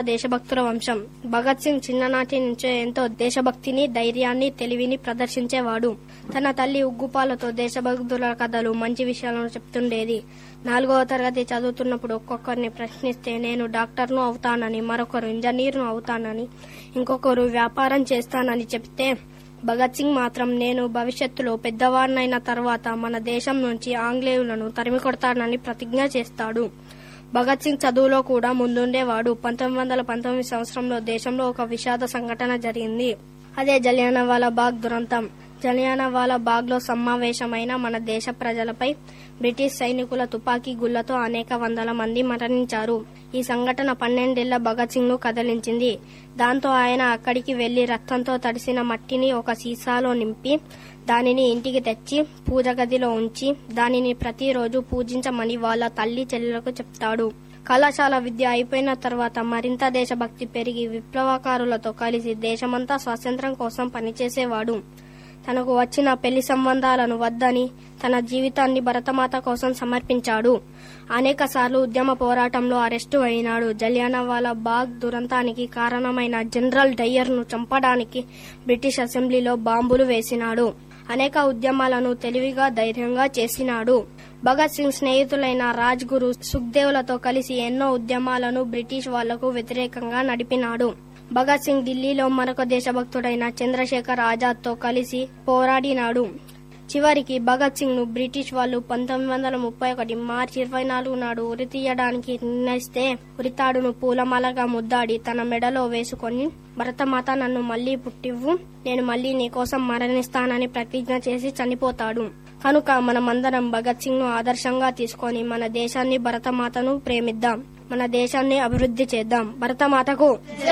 దేశభక్తుల వంశం భగత్ సింగ్ చిన్ననాటి నుంచే ఎంతో దేశభక్తిని ధైర్యాన్ని తెలివిని ప్రదర్శించేవాడు తన తల్లి ఉగ్గుపాలతో దేశభక్తుల కథలు మంచి విషయాలను చెప్తుండేది నాలుగవ తరగతి చదువుతున్నప్పుడు ఒక్కొక్కరిని ప్రశ్నిస్తే నేను డాక్టర్ను అవుతానని మరొకరు ఇంజనీర్ను అవుతానని ఇంకొకరు వ్యాపారం చేస్తానని చెప్తే భగత్ సింగ్ మాత్రం నేను భవిష్యత్తులో పెద్దవాడినైన తర్వాత మన దేశం నుంచి ఆంగ్లేయులను తరిమి కొడతానని ప్రతిజ్ఞ చేస్తాడు భగత్ సింగ్ చదువులో కూడా ముందుండేవాడు పంతొమ్మిది వందల పంతొమ్మిది సంవత్సరంలో దేశంలో ఒక విషాద సంఘటన జరిగింది అదే జలియానవాలా బాగ్ దురంతం జలియానవాలా బాగ్ లో సమావేశమైన మన దేశ ప్రజలపై బ్రిటిష్ సైనికుల తుపాకీ గుళ్లతో అనేక వందల మంది మరణించారు ఈ సంఘటన పన్నెండేళ్ల భగత్ సింగ్ ను కదిలించింది దాంతో ఆయన అక్కడికి వెళ్లి రక్తంతో తడిసిన మట్టిని ఒక సీసాలో నింపి దానిని ఇంటికి తెచ్చి పూజ గదిలో ఉంచి దానిని ప్రతిరోజు పూజించమని వాళ్ళ తల్లి చెల్లెలకు చెప్తాడు కళాశాల విద్య అయిపోయిన తర్వాత మరింత దేశభక్తి పెరిగి విప్లవకారులతో కలిసి దేశమంతా స్వాతంత్ర్యం కోసం పనిచేసేవాడు తనకు వచ్చిన పెళ్లి సంబంధాలను వద్దని తన జీవితాన్ని భరతమాత కోసం సమర్పించాడు అనేక సార్లు ఉద్యమ పోరాటంలో అరెస్టు అయినాడు జలియానవాలా బాగ్ దురంతానికి కారణమైన జనరల్ డయ్యర్ ను చంపడానికి బ్రిటిష్ అసెంబ్లీలో బాంబులు వేసినాడు అనేక ఉద్యమాలను తెలివిగా ధైర్యంగా చేసినాడు భగత్ సింగ్ స్నేహితులైన రాజ్ గురు సుఖ్దేవ్లతో కలిసి ఎన్నో ఉద్యమాలను బ్రిటిష్ వాళ్లకు వ్యతిరేకంగా నడిపినాడు భగత్ సింగ్ ఢిల్లీలో మరొక దేశభక్తుడైన చంద్రశేఖర్ ఆజాద్ తో కలిసి పోరాడినాడు చివరికి భగత్ సింగ్ ను బ్రిటిష్ వాళ్ళు పంతొమ్మిది వందల ముప్పై ఒకటి మార్చి ఇరవై నాలుగు నాడు ఉరి తీయడానికి నిర్ణయిస్తే ఉరితాడును పూలమాలగా ముద్దాడి తన మెడలో వేసుకొని భరతమాత నన్ను మళ్లీ పుట్టివ్వు నేను మళ్లీ నీకోసం మరణిస్తానని ప్రతిజ్ఞ చేసి చనిపోతాడు కనుక మనమందరం భగత్ సింగ్ ను ఆదర్శంగా తీసుకొని మన దేశాన్ని భరతమాతను ప్రేమిద్దాం మన దేశాన్ని అభివృద్ధి చేద్దాం భరతమాతకు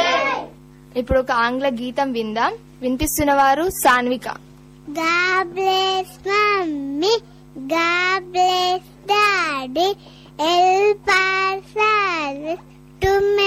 ఇప్పుడు ఒక ఆంగ్ల గీతం విందాం వినిపిస్తున్న వారు Sanvika God bless mommy. God bless daddy. Help us all to make